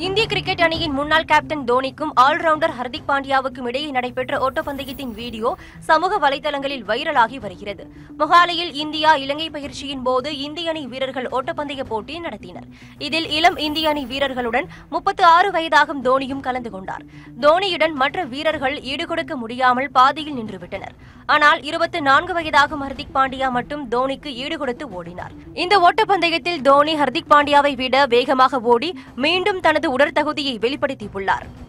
இந்திய கிரிக்கெட் அணியின் முன்னாள் கேப்டன் தோனிக்கும் ஆல்ரவுண்டர் ஹர்திக் பாண்டியாவுக்கும் இடையே நடைபெற்ற ஓட்டப்பந்தயத்தின் வீடியோ சமூக வலைதளங்களில் வைரலாகி வருகிறது மொஹாலியில் இந்தியா இலங்கை பயிற்சியின் போது இந்திய அணி வீரர்கள் ஓட்டப்பந்தய போட்டி நடத்தினர் இதில் இளம் இந்திய அணி வீரர்களுடன் முப்பத்து ஆறு வயதாகும் தோனியும் கலந்து கொண்டார் தோனியுடன் மற்ற வீரர்கள் ஈடுகொடுக்க முடியாமல் பாதியில் நின்றுவிட்டனர் ஆனால் இருபத்தி நான்கு வயதாகும் ஹர்திக் பாண்டியா மட்டும் தோனிக்கு ஈடுகொடுத்து ஓடினார் இந்த ஓட்டப்பந்தயத்தில் தோனி ஹர்திக் பாண்டியாவை விட வேகமாக ஓடி மீண்டும் தனது உடற்தகுதியை வெளிப்படுத்தியுள்ளார்